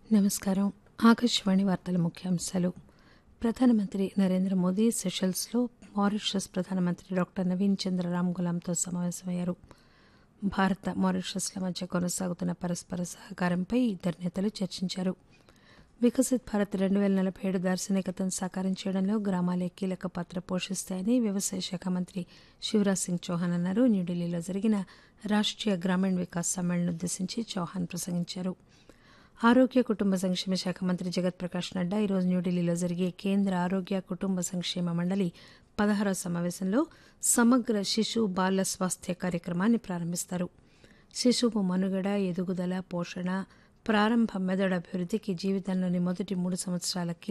నమస్కారం ఆకాశవాణి వార్తల ముఖ్యాంశాలు ప్రధానమంత్రి నరేంద్ర మోదీ సెషల్స్లో మారిషస్ ప్రధానమంత్రి డాక్టర్ నవీన్ చంద్ర రామ్ గులాంతో సమావేశమయ్యారు భారత మారిషస్ల మధ్య కొనసాగుతున్న పరస్పర సహకారంపై ఇద్దరు నేతలు చర్చించారు వికసిత్ భారత్ రెండు పేల నలభై ఏడు దార్శనికతను సాకారం చేయడంలో గ్రామాలే కీలక పాత్ర పోషిస్తాయని వ్యవసాయ శాఖ మంత్రి శివరాజ్ సింగ్ చౌహాన్ అన్నారు న్యూఢిల్లీలో జరిగిన రాష్ట్రీయ గ్రామీణ వికాస్ సమ్మేళనం ఉద్దేశించి చౌహాన్ ప్రసంగించారు ఆరోగ్య కుటుంబ సంక్షేమ శాఖ మంత్రి జగత్ ప్రకాష్ నడ్డా ఈరోజు న్యూఢిల్లీలో జరిగే కేంద్ర ఆరోగ్య కుటుంబ సంక్షేమ మండలి పదహారవ సమావేశంలో సమగ్ర శిశు బాల స్వాస్థ్య కార్యక్రమాన్ని ప్రారంభిస్తారు శిశువు మనుగడ ఎదుగుదల పోషణ ప్రారంభ మెదడు అభివృద్ధికి జీవితంలోని మొదటి మూడు సంవత్సరాల